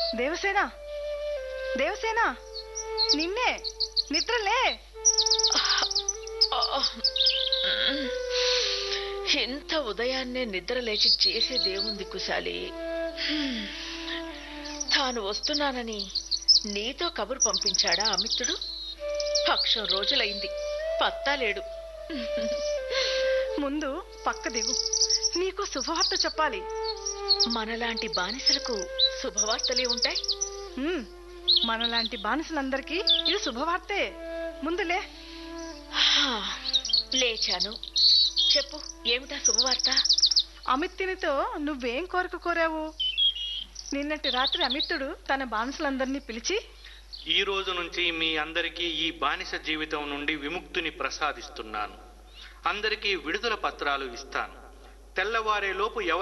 దేవసేన దేవసేన నిన్నే నిద్రలే ఇంత ఉదయాన్నే నిద్ర లేచి చేసేదేముంది కుశాలి హ్మ్. తాను వస్తున్నానని నీతో కబురు పంపించాడా అమిత్రుడు పక్షం రోజులైంది పత్తా లేడు ముందు పక్క దిగు నీకు శుభవార్త చెప్పాలి మనలాంటి బానిసలకు శుభవార్తలే ఉంటాయి ఉమ్, మనలాంటి బానిసలందరికీ ఇది శుభవార్తే ముందులే హా, లేచాను చెప్పు ఏమిటా శుభవార్త అమిత్తునితో నువ్వేం కోరిక కోరావు నిన్నటి రాత్రి అమిత్తుడు తన బానిసలందరినీ పిలిచి ఈ రోజు నుంచి మీ అందరికీ ఈ బానిస జీవితం నుండి విముక్తిని ప్రసాదిస్తున్నాను అందరికీ విడుదల పత్రాలు ఇస్తాను తెల్లవారేలోపు ఎవరు